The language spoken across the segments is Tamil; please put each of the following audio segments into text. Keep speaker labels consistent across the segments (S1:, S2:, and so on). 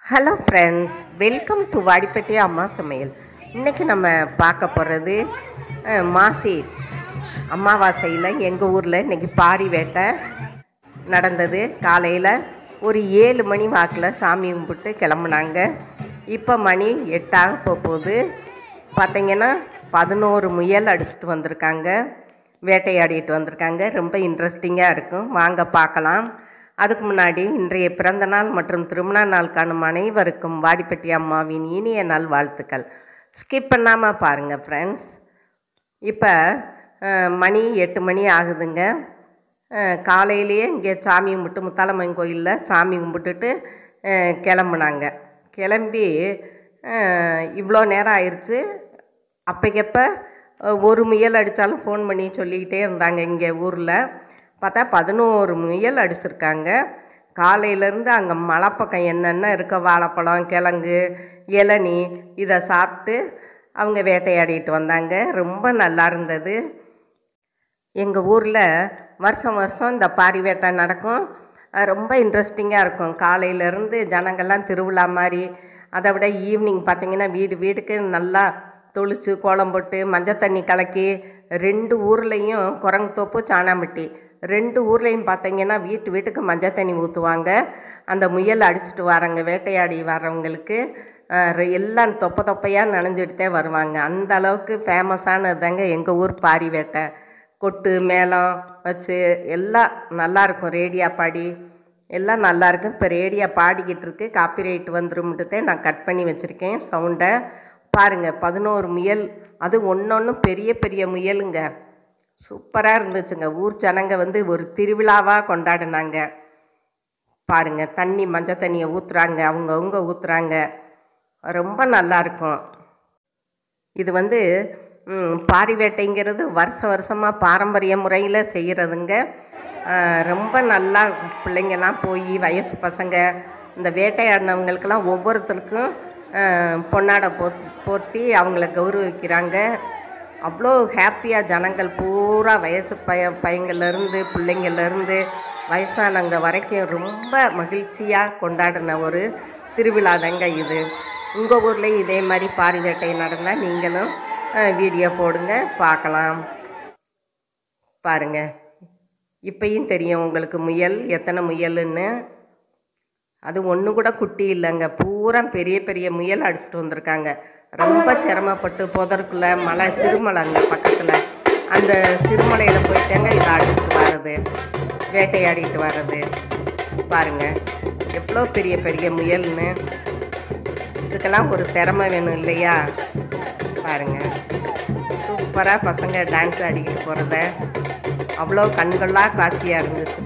S1: hello friends welcome to Vadipatti அம்மா சமையல் இன்றைக்கி நம்ம பார்க்க போகிறது மாசி அமாவாசையில் எங்கள் ஊரில் இன்றைக்கி பாரி வேட்டை நடந்தது காலையில் ஒரு ஏழு மணி வாக்கில் சாமி கும்பிட்டு கிளம்புனாங்க இப்போ மணி எட்டாக போக போகுது பார்த்தீங்கன்னா பதினோரு முயல் அடிச்சுட்டு வந்திருக்காங்க வேட்டையாடிட்டு வந்திருக்காங்க ரொம்ப இன்ட்ரெஸ்டிங்காக இருக்கும் வாங்க பார்க்கலாம் அதுக்கு முன்னாடி இன்றைய பிறந்த நாள் மற்றும் திருமண நாள் காணும் அனைவருக்கும் வாடிப்பட்டி அம்மாவின் இனிய நாள் வாழ்த்துக்கள் ஸ்கிப் பண்ணாமல் பாருங்கள் ஃப்ரெண்ட்ஸ் இப்போ அஹ், மணி எட்டு மணி ஆகுதுங்க அஹ், காலையிலேயே இங்கே சாமி கும்பிட்டு முத்தாலம்மன் கோயிலில் சாமி கும்பிட்டுட்டு அஹ், கிளம்புனாங்க கிளம்பி அஹ், இவ்வளோ நேரம் ஆயிடுச்சு அப்பைக்கப்ப அஹ், ஒரு முயல் அடித்தாலும் ஃபோன் பண்ணி சொல்லிக்கிட்டே இருந்தாங்க இங்கே ஊரில் பார்த்தா பதினோரு முயல் அடிச்சிருக்காங்க காலையிலேருந்து அங்கே மலைப்பக்கம் என்னென்ன இருக்க வாழைப்பழம் கிழங்கு இளநி இதை சாப்பிட்டு அவங்க வேட்டையாடிட்டு வந்தாங்க ரொம்ப நல்லா இருந்தது எங்கள் ஊரில் வருஷம் வருஷம் இந்த பாரி வேட்டை நடக்கும் அது ரொம்ப இன்ட்ரெஸ்டிங்காக இருக்கும் காலையிலேருந்து ஜனங்கள்லாம் திருவிழா மாதிரி அதை விட ஈவினிங் பார்த்திங்கன்னா வீடு வீடுக்கு நல்லா தொளிச்சு கோலம் போட்டு மஞ்சள் தண்ணி கலக்கி ரெண்டு ஊர்லேயும் குரங்குத்தோப்பு சாணாம்பட்டி ரெண்டு ஊர்லேயும் பார்த்தீங்கன்னா வீட்டு வீட்டுக்கு மஞ்சள் தண்ணி ஊற்றுவாங்க அந்த முயல் அடிச்சுட்டு வராங்க வேட்டையாடி வர்றவங்களுக்கு அஹ், ரெ- எல்லாம் தொப்ப தொப்பையாக நனைஞ்சிட்டுதே வருவாங்க அந்த அளவுக்கு ஃபேமஸானது தாங்க எங்கள் ஊர் பாரி வேட்டை கொட்டு மேளம் வச்சு எல்லாம் நல்லாயிருக்கும் ரேடியா பாடி எல்லாம் நல்லாயிருக்கும் இப்போ ரேடியா பாடிக்கிட்டு இருக்கு காப்பிரைட் வந்துரும்ட்டுதே நான் கட் பண்ணி வச்சுருக்கேன் சவுண்டை பாருங்கள் பதினோரு முயல் அது ஒன்று பெரிய பெரிய முயலுங்க சூப்பராக இருந்துச்சுங்க ஊர் ஜனங்க வந்து ஒரு திருவிழாவாக கொண்டாடினாங்க பாருங்க தண்ணி மஞ்சள் தண்ணியை ஊற்றுறாங்க அவங்கவுங்க ஊற்றுறாங்க ரொம்ப நல்லா இருக்கும் இது வந்து ம், பாரி வேட்டைங்கிறது வருஷ வருஷமாக பாரம்பரிய முறையில் செய்கிறதுங்க ஆஹ், ரொம்ப நல்லா பிள்ளைங்கெல்லாம் போய் வயசு பசங்க இந்த வேட்டையாடினவங்களுக்கெல்லாம் ஒவ்வொருத்தருக்கும் ஆஹ், பொன்னாடை போர்த் போர்த்தி அவங்கள கௌரவிக்கிறாங்க அவ்வளோ ஹாப்பியாக ஜனங்கள் பூரா வயசு பய பையங்கள்லேருந்து பிள்ளைங்கள்லேருந்து வயசானவங்க வரைக்கும் ரொம்ப மகிழ்ச்சியாக கொண்டாடின ஒரு திருவிழா தாங்க இது உங்கள் ஊர்லேயும் இதே மாதிரி பாரி வேட்டை நடந்தால் நீங்களும் அஹ், வீடியோ போடுங்க பார்க்கலாம் பாருங்க இப்பயும் தெரியும் உங்களுக்கு முயல் எத்தனை முயலுன்னு அது ஒன்று கூட குட்டி இல்லைங்க பூரா பெரிய பெரிய முயல் அடிச்சுட்டு வந்திருக்காங்க ரொம்ப சிரமப்பட்டு புதருக்குள்ள மலை சிறுமலை அங்கே பக்கத்தில் அந்த சிறுமலையில் போயிட்டாங்க இதை அடிச்சுட்டு வர்றது வேட்டையாடிட்டு வர்றது பாருங்க எவ்வளோ பெரிய பெரிய முயல்னு இதுக்கெல்லாம் ஒரு திறமை வேணும் இல்லையா பாருங்க சூப்பராக பசங்க டான்ஸ் ஆடிக்கிட்டு போகிறத அவ்வளோ கண்கொள்ளா காட்சியாக இருந்துச்சு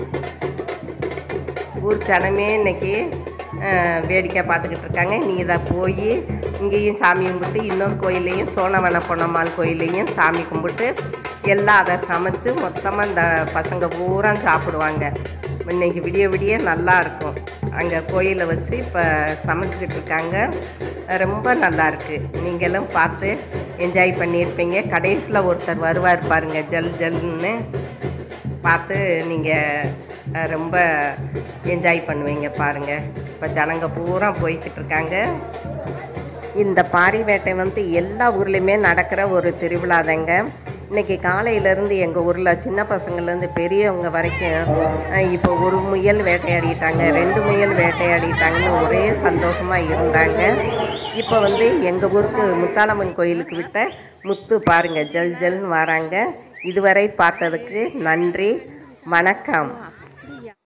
S1: ஊர் ஜனமே இன்னைக்கு அஹ், வேடிக்கை பார்த்துக்கிட்டு இருக்காங்க நீ இதை போய் இங்கேயும் சாமி கும்பிட்டு இன்னொரு கோயிலையும் சோழவன பொன்னம்மாள் கோயிலையும் சாமி கும்பிட்டு எல்லாம் அதை சமைச்சு மொத்தமாக இந்த பசங்க பூரா சாப்பிடுவாங்க இன்னைக்கு விடிய விடிய நல்லா இருக்கும் அங்கே கோயிலை வச்சு இப்போ சமைச்சிக்கிட்டு இருக்காங்க ரொம்ப நல்லா இருக்கு நீங்களும் பார்த்து என்ஜாய் பண்ணியிருப்பீங்க கடைசியில் ஒருத்தர் வருவார் பாருங்க ஜல் ஜல்னு பார்த்து நீங்கள் ரொம்ப என்ஜாய் பண்ணுவீங்க பாருங்கள் இப்போ ஜனங்க பூரா போய்கிட்டு இருக்காங்க இந்த பாரி வேட்டை வந்து எல்லா ஊர்லேயுமே நடக்கிற ஒரு திருவிழா தாங்க இன்றைக்கி காலையிலேருந்து எங்கள் ஊரில் சின்ன பசங்கள்லேருந்து பெரியவங்க வரைக்கும் அஹ், இப்போ ஒரு முயல் வேட்டையாடிட்டாங்க ரெண்டு முயல் வேட்டையாடிட்டாங்கன்னு ஒரே சந்தோஷமாக இருந்தாங்க இப்போ வந்து எங்கள் ஊருக்கு முத்தாலம்மன் கோயிலுக்கு விட்ட முத்து பாருங்கள் ஜல் ஜல்னு வராங்க இதுவரை பார்த்ததுக்கு நன்றி வணக்கம்